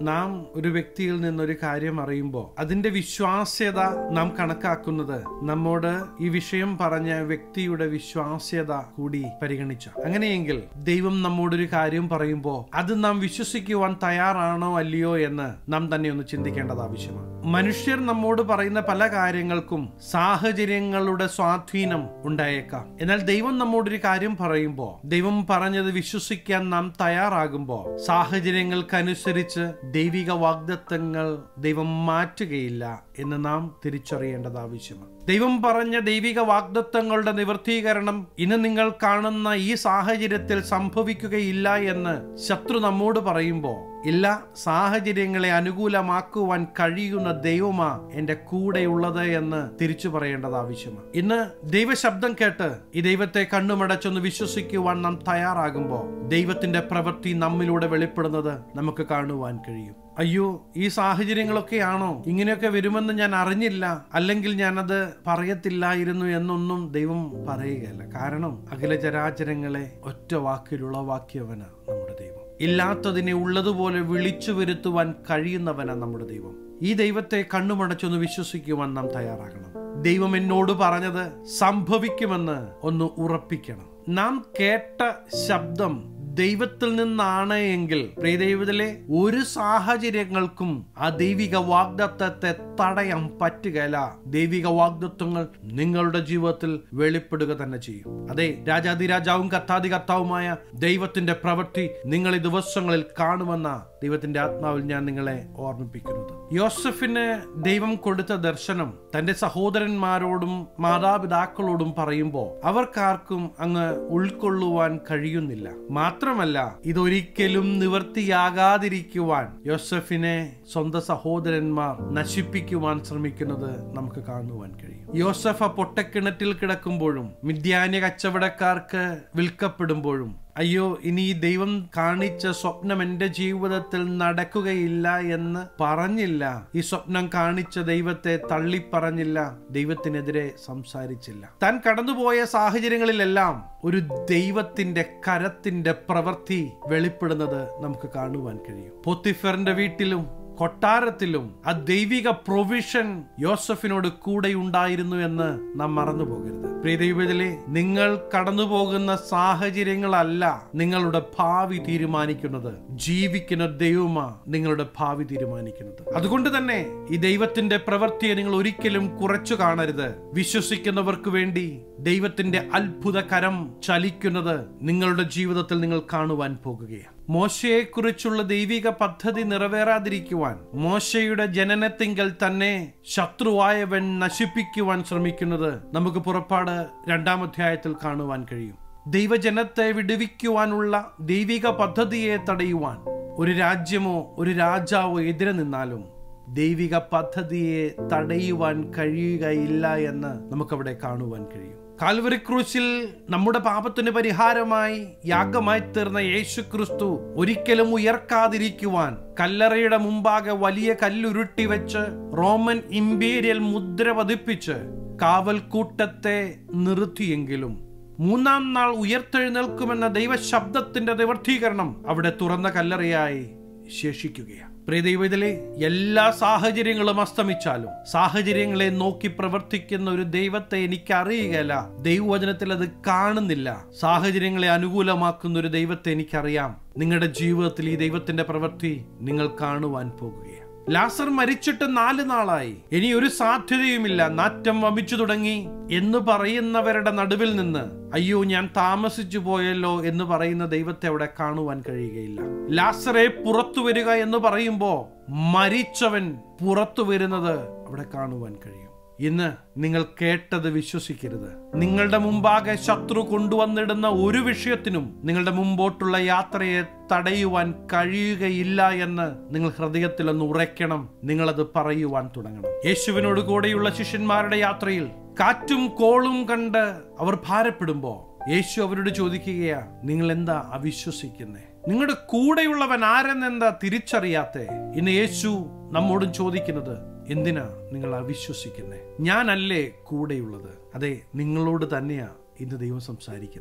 നാം ഒരു വ്യക്തിയിൽ നിന്നൊരു കാര്യം അറിയുമ്പോൾ അതിന്റെ വിശ്വാസ്യത നാം കണക്കാക്കുന്നത് നമ്മോട് ഈ വിഷയം പറഞ്ഞ വ്യക്തിയുടെ വിശ്വാസ്യത കൂടി പരിഗണിച്ച അങ്ങനെയെങ്കിൽ ദൈവം നമ്മോടൊരു കാര്യം പറയുമ്പോൾ അത് നാം വിശ്വസിക്കുവാൻ തയ്യാറാണോ അല്ലയോ എന്ന് നാം തന്നെ ഒന്ന് ചിന്തിക്കേണ്ടത് ആവശ്യമാണ് മനുഷ്യർ നമ്മോട് പറയുന്ന പല കാര്യങ്ങൾക്കും സാഹചര്യങ്ങളുടെ സ്വാധീനം ഉണ്ടായേക്കാം എന്നാൽ ദൈവം നമ്മോടൊരു കാര്യം പറയുമ്പോൾ ദൈവം പറഞ്ഞത് വിശ്വസിക്കാൻ നാം തയ്യാറാകുമ്പോൾ സാഹചര്യങ്ങൾക്കനുസരിച്ച് ദൈവിക വാഗ്ദത്തങ്ങൾ ദൈവം മാറ്റുകയില്ല എന്ന് നാം തിരിച്ചറിയേണ്ടത് ആവശ്യമാണ് ദൈവം പറഞ്ഞ ദൈവിക വാഗ്ദത്തങ്ങളുടെ നിവർത്തീകരണം ഇന്ന് നിങ്ങൾ കാണുന്ന ഈ സാഹചര്യത്തിൽ സംഭവിക്കുകയില്ല എന്ന് ശത്രു നമ്മോട് പറയുമ്പോൾ ഇല്ല സാഹചര്യങ്ങളെ അനുകൂലമാക്കുവാൻ കഴിയുന്ന ദൈവമാ എന്റെ കൂടെയുള്ളത് എന്ന് തിരിച്ചു പറയേണ്ടത് ആവശ്യമാണ് ഇന്ന് ദൈവശബ്ദം കേട്ട് ഈ ദൈവത്തെ കണ്ണുമടച്ചൊന്ന് വിശ്വസിക്കുവാൻ നാം തയ്യാറാകുമ്പോൾ ദൈവത്തിന്റെ പ്രവൃത്തി നമ്മിലൂടെ വെളിപ്പെടുന്നത് നമുക്ക് കാണുവാൻ കഴിയും അയ്യോ ഈ സാഹചര്യങ്ങളൊക്കെയാണോ ഇങ്ങനെയൊക്കെ വരുമെന്ന് ഞാൻ അറിഞ്ഞില്ല അല്ലെങ്കിൽ ഞാനത് പറയത്തില്ലായിരുന്നു എന്നൊന്നും ദൈവം പറയുകയല്ല കാരണം അഖില ചരാചരങ്ങളെ ഒറ്റ വാക്കിലുള്ള വാക്യവന നമ്മുടെ ദൈവം ഇല്ലാത്തതിനെ ഉള്ളതുപോലെ വിളിച്ചു വരുത്തുവാൻ കഴിയുന്നവനാ നമ്മുടെ ദൈവം ഈ ദൈവത്തെ കണ്ണുമടച്ചൊന്ന് വിശ്വസിക്കുവാൻ നാം തയ്യാറാകണം ദൈവം എന്നോട് പറഞ്ഞത് സംഭവിക്കുമെന്ന് ഒന്ന് ഉറപ്പിക്കണം നാം കേട്ട ശബ്ദം ദൈവത്തിൽ നിന്നാണ് എങ്കിൽ പ്രിയദൈവത്തിലെ ഒരു സാഹചര്യങ്ങൾക്കും ആ ദൈവിക വാഗ്ദത്തത്തെ തടയാൻ പറ്റുകയില്ല ദൈവിക വാഗ്ദത്വങ്ങൾ നിങ്ങളുടെ ജീവിതത്തിൽ വെളിപ്പെടുക തന്നെ ചെയ്യും അതെ രാജാതിരാജാവും കത്താതി കർത്താവുമായ ദൈവത്തിന്റെ പ്രവൃത്തി നിങ്ങൾ ഈ ദിവസങ്ങളിൽ കാണുമെന്ന ദൈവത്തിന്റെ ആത്മാവിൽ ഞാൻ നിങ്ങളെ ഓർമ്മിപ്പിക്കുന്നത് യോസഫിന് ദൈവം കൊടുത്ത ദർശനം തന്റെ സഹോദരന്മാരോടും മാതാപിതാക്കളോടും പറയുമ്പോൾ അവർക്കാർക്കും അങ്ങ് ഉൾക്കൊള്ളുവാൻ കഴിയുന്നില്ല മാത്രമല്ല ഇതൊരിക്കലും നിവർത്തിയാകാതിരിക്കുവാൻ യോസഫിനെ സ്വന്തം സഹോദരന്മാർ നശിപ്പിക്കുവാൻ ശ്രമിക്കുന്നത് നമുക്ക് കാണുവാൻ കഴിയും യോസഫ് ആ പൊട്ടക്കിണറ്റിൽ കിടക്കുമ്പോഴും മിഥ്യാന്യ കച്ചവടക്കാർക്ക് വിൽക്കപ്പെടുമ്പോഴും അയ്യോ ഇനി ഈ ദൈവം കാണിച്ച സ്വപ്നം എന്റെ ജീവിതത്തിൽ നടക്കുകയില്ല എന്ന് പറഞ്ഞില്ല ഈ സ്വപ്നം കാണിച്ച ദൈവത്തെ തള്ളിപ്പറഞ്ഞില്ല ദൈവത്തിനെതിരെ സംസാരിച്ചില്ല താൻ കടന്നുപോയ സാഹചര്യങ്ങളിലെല്ലാം ഒരു ദൈവത്തിന്റെ കരത്തിന്റെ പ്രവൃത്തി വെളിപ്പെടുന്നത് നമുക്ക് കാണുവാൻ കഴിയും പൊത്തിഫറിന്റെ വീട്ടിലും കൊട്ടാരത്തിലും ആ ദൈവിക പ്രൊവിഷൻ യോസഫിനോട് കൂടെ ഉണ്ടായിരുന്നു എന്ന് നാം മറന്നു പോകരുത് പ്രിയദൈവത്തിലെ നിങ്ങൾ കടന്നു പോകുന്ന സാഹചര്യങ്ങളല്ല നിങ്ങളുടെ ഭാവി തീരുമാനിക്കുന്നത് ജീവിക്കുന്ന ദൈവമാ നിങ്ങളുടെ ഭാവി തീരുമാനിക്കുന്നത് അതുകൊണ്ട് തന്നെ ഈ ദൈവത്തിന്റെ പ്രവൃത്തിയെ നിങ്ങൾ ഒരിക്കലും കുറച്ചു കാണരുത് വിശ്വസിക്കുന്നവർക്ക് വേണ്ടി ദൈവത്തിന്റെ അത്ഭുത കരം ചലിക്കുന്നത് നിങ്ങളുടെ ജീവിതത്തിൽ നിങ്ങൾ കാണുവാൻ പോകുകയാണ് മോശയെക്കുറിച്ചുള്ള ദൈവിക പദ്ധതി നിറവേറാതിരിക്കുവാൻ മോശയുടെ ജനനത്തിങ്കൽ തന്നെ ശത്രുവായവൻ നശിപ്പിക്കുവാൻ ശ്രമിക്കുന്നത് നമുക്ക് പുറപ്പാട് രണ്ടാം അധ്യായത്തിൽ കാണുവാൻ കഴിയും ദൈവജനത്തെ വിടുവിക്കുവാനുള്ള ദൈവിക പദ്ധതിയെ തടയുവാൻ ഒരു രാജ്യമോ ഒരു രാജാവോ എതിരെ നിന്നാലും ദൈവിക പദ്ധതിയെ തടയുവാൻ കഴിയുകയില്ല എന്ന് നമുക്കവിടെ കാണുവാൻ കഴിയും കാൽവരി ക്രൂശിൽ നമ്മുടെ പാപത്തിന് പരിഹാരമായി യാഗമായി തീർന്ന യേശു ക്രിസ്തു ഒരിക്കലും ഉയർക്കാതിരിക്കുവാൻ കല്ലറയുടെ മുമ്പാകെ വലിയ കല്ലുരുട്ടി വെച്ച് റോമൻ ഇമ്പീരിയൽ മുദ്ര പതിപ്പിച്ച് കാവൽക്കൂട്ടത്തെ നിർത്തിയെങ്കിലും മൂന്നാം നാൾ ഉയർത്തെഴുന്നേൽക്കുമെന്ന ദൈവശബ്ദത്തിന്റെ നിവർത്തീകരണം അവിടെ തുറന്ന കല്ലറയായി ശേഷിക്കുകയാണ് പ്രിയദൈവത്തിലെ എല്ലാ സാഹചര്യങ്ങളും അസ്തമിച്ചാലും സാഹചര്യങ്ങളെ നോക്കി പ്രവർത്തിക്കുന്ന ഒരു ദൈവത്തെ എനിക്ക് അറിയുകയല്ല ദൈവവചനത്തിൽ അത് കാണുന്നില്ല സാഹചര്യങ്ങളെ അനുകൂലമാക്കുന്ന ഒരു ദൈവത്തെ എനിക്കറിയാം നിങ്ങളുടെ ജീവിതത്തിൽ ഈ ദൈവത്തിന്റെ പ്രവൃത്തി നിങ്ങൾ കാണുവാൻ പോകുകയാണ് ലാസർ മരിച്ചിട്ട് നാല് നാളായി ഇനി ഒരു സാധ്യതയുമില്ല നാറ്റം വമിച്ചു തുടങ്ങി എന്ന് പറയുന്നവരുടെ നടുവിൽ നിന്ന് അയ്യോ ഞാൻ താമസിച്ചു പോയല്ലോ എന്ന് പറയുന്ന ദൈവത്തെ അവിടെ കാണുവാൻ കഴിയുകയില്ല ലാസറെ പുറത്തു വരിക എന്ന് പറയുമ്പോ മരിച്ചവൻ പുറത്തു വരുന്നത് അവിടെ കാണുവാൻ കഴിയും ഇന്ന് നിങ്ങൾ കേട്ടത് വിശ്വസിക്കരുത് നിങ്ങളുടെ മുമ്പാകെ ശത്രു കൊണ്ടുവന്നിടുന്ന ഒരു വിഷയത്തിനും നിങ്ങളുടെ മുമ്പോട്ടുള്ള യാത്രയെ തടയുവാൻ കഴിയുകയില്ല എന്ന് നിങ്ങൾ ഹൃദയത്തിൽ ഒന്ന് ഉറയ്ക്കണം നിങ്ങളത് പറയുവാൻ തുടങ്ങണം യേശുവിനോട് കൂടെയുള്ള ശിഷ്യന്മാരുടെ യാത്രയിൽ കാറ്റും കോളും കണ്ട് അവർ ഭാരപ്പെടുമ്പോ യേശു അവരോട് ചോദിക്കുകയാ നിങ്ങൾ എന്താ അവിശ്വസിക്കുന്നേ നിങ്ങളുടെ കൂടെയുള്ളവൻ ആരെന്നെന്താ തിരിച്ചറിയാത്തെ ഇന്ന് യേശു നമ്മോടും ചോദിക്കുന്നത് എന്തിനാ നിങ്ങൾ അവിശ്വസിക്കുന്നേ ഞാനല്ലേ കൂടെയുള്ളത് അതെ നിങ്ങളോട് തന്നെയാ ഇന്ന് ദൈവം സംസാരിക്കുന്നത്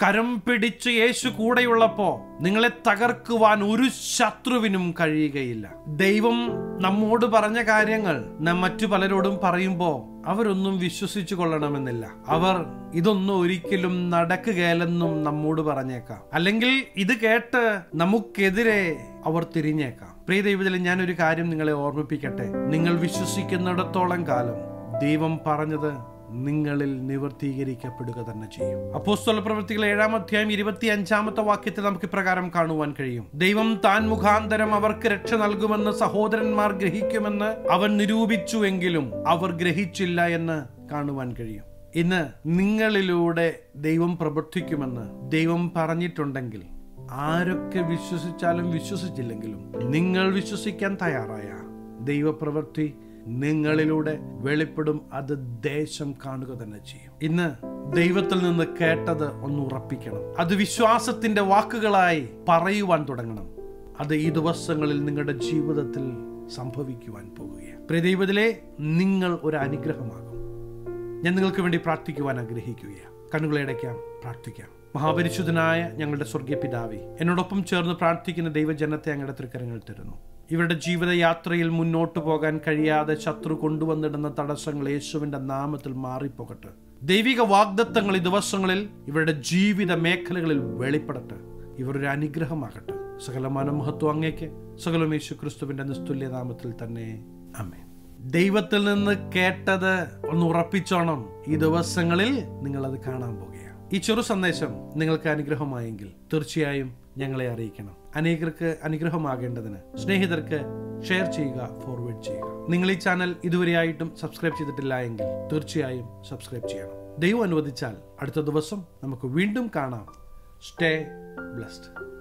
കരം പിടിച്ച് യേശു കൂടെയുള്ളപ്പോ നിങ്ങളെ തകർക്കുവാൻ ഒരു ശത്രുവിനും കഴിയുകയില്ല ദൈവം നമ്മോട് പറഞ്ഞ കാര്യങ്ങൾ നാം മറ്റു പലരോടും പറയുമ്പോൾ അവരൊന്നും വിശ്വസിച്ചു കൊള്ളണമെന്നില്ല അവർ ഇതൊന്നും ഒരിക്കലും നടക്കുകയില്ലെന്നും നമ്മോട് പറഞ്ഞേക്കാം അല്ലെങ്കിൽ ഇത് കേട്ട് നമുക്കെതിരെ അവർ തിരിഞ്ഞേക്കാം പ്രിയ ദൈവത്തിൽ ഞാനൊരു കാര്യം നിങ്ങളെ ഓർമ്മിപ്പിക്കട്ടെ നിങ്ങൾ വിശ്വസിക്കുന്നിടത്തോളം കാലം ദൈവം പറഞ്ഞത് നിങ്ങളിൽ നിവർത്തീകരിക്കപ്പെടുക തന്നെ ചെയ്യും അപ്പോസ്തല പ്രവൃത്തികൾ ഏഴാം അധ്യായം ഇരുപത്തി അഞ്ചാമത്തെ വാക്യത്തിൽ നമുക്ക് ഇപ്രകാരം കാണുവാൻ കഴിയും ദൈവം താൻ മുഖാന്തരം അവർക്ക് രക്ഷ നൽകുമെന്ന് സഹോദരന്മാർ ഗ്രഹിക്കുമെന്ന് അവൻ നിരൂപിച്ചു എങ്കിലും അവർ ഗ്രഹിച്ചില്ല എന്ന് കാണുവാൻ കഴിയും ഇന്ന് നിങ്ങളിലൂടെ ദൈവം പ്രവർത്തിക്കുമെന്ന് ദൈവം പറഞ്ഞിട്ടുണ്ടെങ്കിൽ ആരൊക്കെ വിശ്വസിച്ചാലും വിശ്വസിച്ചില്ലെങ്കിലും നിങ്ങൾ വിശ്വസിക്കാൻ തയ്യാറായ ദൈവപ്രവൃത്തി നിങ്ങളിലൂടെ വെളിപ്പെടും അത് ദേശം കാണുക തന്നെ ചെയ്യും ഇന്ന് ദൈവത്തിൽ നിന്ന് കേട്ടത് ഒന്ന് ഉറപ്പിക്കണം അത് വിശ്വാസത്തിന്റെ വാക്കുകളായി പറയുവാൻ തുടങ്ങണം അത് ഈ ദിവസങ്ങളിൽ നിങ്ങളുടെ ജീവിതത്തിൽ സംഭവിക്കുവാൻ പോകുകയാണ് പ്രിയ ദൈവത്തിലെ നിങ്ങൾ ഒരു അനുഗ്രഹമാകും ഞാൻ നിങ്ങൾക്ക് വേണ്ടി പ്രാർത്ഥിക്കുവാൻ ആഗ്രഹിക്കുകയാണ് കണ്ണുകളെ അടയ്ക്കാം പ്രാർത്ഥിക്കാം മഹാപരിശുദ്ധനായ ഞങ്ങളുടെ സ്വർഗീയ പിതാവേ എന്നോടൊപ്പം ചേർന്ന് പ്രാർത്ഥിക്കുന്ന ദൈവജനത്തെ അങ്ങയുടെ തൃക്കരങ്ങൾ തരുന്നു ഇവരുടെ ജീവിതയാത്രയിൽ മുന്നോട്ട് പോകാൻ കഴിയാതെ ശത്രു കൊണ്ടുവന്നിടുന്ന തടസ്സങ്ങൾ യേശുവിന്റെ നാമത്തിൽ മാറിപ്പോകട്ടെ ദൈവിക വാഗ്ദത്തങ്ങൾ ഈ ദിവസങ്ങളിൽ ഇവരുടെ ജീവിത മേഖലകളിൽ വെളിപ്പെടട്ടെ ഇവർ ഒരു അനുഗ്രഹമാകട്ടെ സകലമാന മഹത്വം അങ്ങേക്ക് സകലം യേശു ക്രിസ്തുവിന്റെ നിസ്തുല്യ നാമത്തിൽ തന്നെ അമ്മേ ദൈവത്തിൽ നിന്ന് കേട്ടത് ഒന്ന് ഉറപ്പിച്ചോണം ഈ ദിവസങ്ങളിൽ നിങ്ങൾ അത് കാണാൻ പോകുകയാണ് ഈ ചെറു സന്ദേശം നിങ്ങൾക്ക് അനുഗ്രഹമായെങ്കിൽ തീർച്ചയായും ഞങ്ങളെ അറിയിക്കണം അനേകർക്ക് അനുഗ്രഹമാകേണ്ടതിന് സ്നേഹിതർക്ക് ഷെയർ ചെയ്യുക ഫോർവേഡ് ചെയ്യുക നിങ്ങൾ ഈ ചാനൽ ഇതുവരെയായിട്ടും സബ്സ്ക്രൈബ് ചെയ്തിട്ടില്ല എങ്കിൽ തീർച്ചയായും സബ്സ്ക്രൈബ് ചെയ്യണം ദൈവം അനുവദിച്ചാൽ അടുത്ത ദിവസം നമുക്ക് വീണ്ടും കാണാം സ്റ്റേ ബ്ലസ്ഡ്